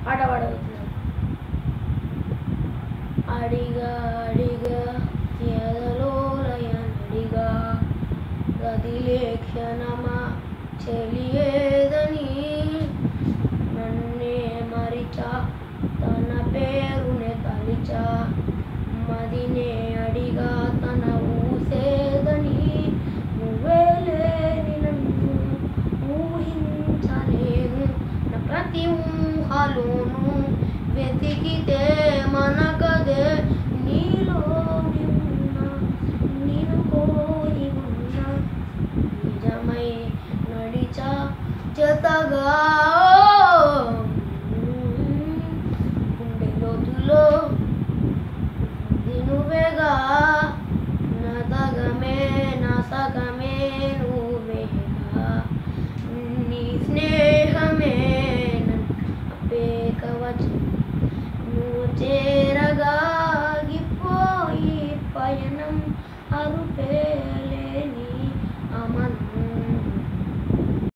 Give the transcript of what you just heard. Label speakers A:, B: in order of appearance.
A: పాట పాడవుతున్నాను అడిగా అడిగా ఎదలోలయనడిగా గదిలే క్షణమా చెలియేదని నన్నే మరిచా తన పేరునే తలిచా మదినే అడిగా తన ఊసేదని నువ్వే లేని నన్ను ఊహించలేను నా ప్రతి ఊహలోను వెతికితే మనకదే నీలోని ఉన్న నేను కోరి ఉన్న నిజమై నడిచా జతగా గుండె లోతులో నువ్వేగా నా తగమే నా సగమే నువ్వేగా నీ స్నేహమే నన్ను కవచం నువ్వు చేరగా ఆగిపోయి పయనం అరుపేలే